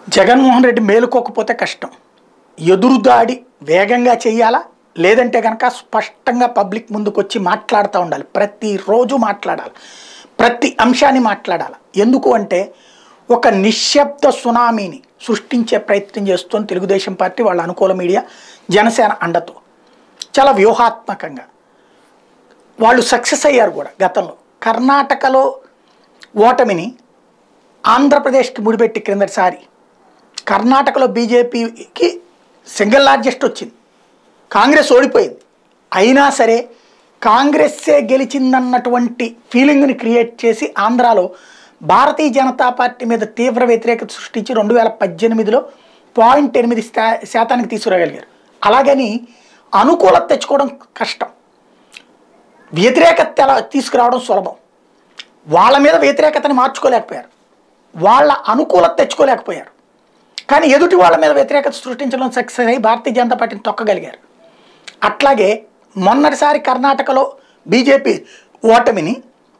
జగన్మోహన్ రెడ్డి మేలుకోకపోతే కష్టం ఎదురుదాడి వేగంగా చేయాలా లేదంటే కనుక స్పష్టంగా పబ్లిక్ ముందుకు వచ్చి మాట్లాడుతూ ఉండాలి ప్రతిరోజు మాట్లాడాలి ప్రతి అంశాన్ని మాట్లాడాలి ఎందుకు అంటే ఒక నిశ్శబ్ద సునామీని సృష్టించే ప్రయత్నం చేస్తుంది తెలుగుదేశం పార్టీ వాళ్ళ అనుకూల మీడియా జనసేన అండతో చాలా వ్యూహాత్మకంగా వాళ్ళు సక్సెస్ అయ్యారు కూడా గతంలో కర్ణాటకలో ఓటమిని ఆంధ్రప్రదేశ్కి ముడిపెట్టి క్రిందటిసారి కర్ణాటకలో బీజేపీకి సింగిల్ లార్జెస్ట్ వచ్చింది కాంగ్రెస్ ఓడిపోయింది అయినా సరే కాంగ్రెస్సే గెలిచిందన్నటువంటి ఫీలింగ్ని క్రియేట్ చేసి ఆంధ్రాలో భారతీయ జనతా పార్టీ మీద తీవ్ర వ్యతిరేకత సృష్టించి రెండు వేల పద్దెనిమిదిలో పాయింట్ ఎనిమిది శా- శాతానికి తీసుకురాగలిగారు అలాగని అనుకూలత తెచ్చుకోవడం కష్టం వ్యతిరేకత తెల- తీసుకురావడం సులభం వాళ్ళ మీద వ్యతిరేకతని మార్చుకోలేకపోయారు వాళ్ళ అనుకూలత తెచ్చుకోలేకపోయారు కానీ ఎదుటి వాళ్ళ మీద వ్యతిరేకత సృష్టించడం సక్సెస్ అయ్యి భారతీయ జనతా పార్టీని తొక్కగలిగారు అట్లాగే మొన్నటిసారి కర్ణాటకలో బీజేపీ ఓటమిని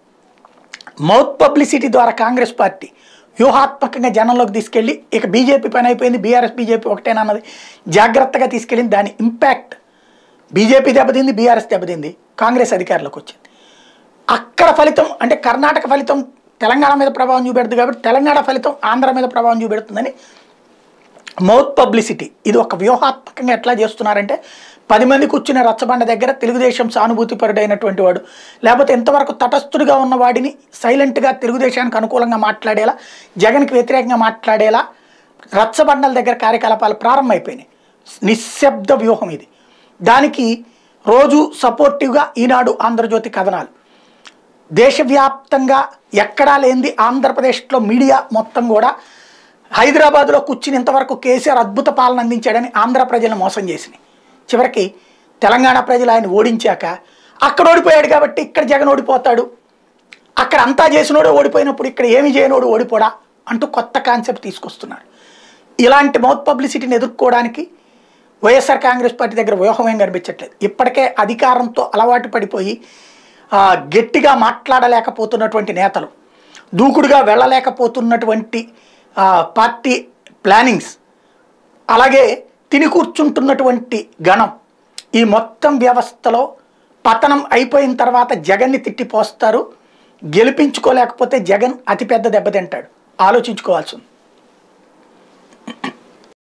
మౌత్ పబ్లిసిటీ ద్వారా కాంగ్రెస్ పార్టీ వ్యూహాత్మకంగా జనంలోకి తీసుకెళ్ళి ఇక బీజేపీ పని అయిపోయింది బీఆర్ఎస్ బీజేపీ ఒకటేనా అన్నది జాగ్రత్తగా తీసుకెళ్ళింది దాని ఇంపాక్ట్ బీజేపీ దెబ్బతింది బీఆర్ఎస్ దెబ్బతింది కాంగ్రెస్ అధికారంలోకి వచ్చింది అక్కడ ఫలితం అంటే కర్ణాటక ఫలితం తెలంగాణ మీద ప్రభావం చూపెడుతుంది కాబట్టి తెలంగాణ ఫలితం ఆంధ్ర మీద ప్రభావం చూపెడుతుందని మౌత్ పబ్లిసిటీ ఇది ఒక వ్యూహాత్మకంగా ఎట్లా చేస్తున్నారంటే పది మంది కూర్చునే రచ్చబండ దగ్గర తెలుగుదేశం సానుభూతిపరుడైనటువంటి వాడు లేకపోతే ఇంతవరకు తటస్థుడిగా ఉన్న వాడిని సైలెంట్గా తెలుగుదేశానికి అనుకూలంగా మాట్లాడేలా జగన్కి వ్యతిరేకంగా మాట్లాడేలా రచ్చబండల దగ్గర కార్యకలాపాలు ప్రారంభమైపోయినాయి నిశ్శబ్ద వ్యూహం ఇది దానికి రోజు సపోర్టివ్గా ఈనాడు ఆంధ్రజ్యోతి కథనాలు దేశవ్యాప్తంగా ఎక్కడా లేనిది ఆంధ్రప్రదేశ్లో మీడియా మొత్తం కూడా హైదరాబాద్లో కూర్చుని ఇంతవరకు కేసీఆర్ అద్భుత పాలన అందించాడని ఆంధ్ర ప్రజలను మోసం చేసినాయి చివరికి తెలంగాణ ప్రజలు ఆయన ఓడించాక అక్కడ ఓడిపోయాడు కాబట్టి ఇక్కడ జగన్ ఓడిపోతాడు అక్కడ అంతా చేసినోడు ఓడిపోయినప్పుడు ఇక్కడ ఏమి చేయనోడు ఓడిపోడా అంటూ కొత్త కాన్సెప్ట్ తీసుకొస్తున్నాడు ఇలాంటి మౌత్ పబ్లిసిటీని ఎదుర్కోవడానికి వైఎస్ఆర్ కాంగ్రెస్ పార్టీ దగ్గర వ్యూహం ఏం కనిపించట్లేదు ఇప్పటికే అధికారంతో అలవాటు పడిపోయి ఆ, గట్టిగా మాట్లాడలేకపోతున్నటువంటి నేతలు దూకుడుగా వెళ్ళలేకపోతున్నటువంటి ఆ, పార్టీ ప్లానింగ్స్ అలాగే తిని కూర్చుంటున్నటువంటి గణం ఈ మొత్తం వ్యవస్థలో పతనం అయిపోయిన తర్వాత జగన్ని తిట్టిపోస్తారు గెలిపించుకోలేకపోతే జగన్ అతిపెద్ద దెబ్బతింటాడు ఆలోచించుకోవాల్సి ఉంది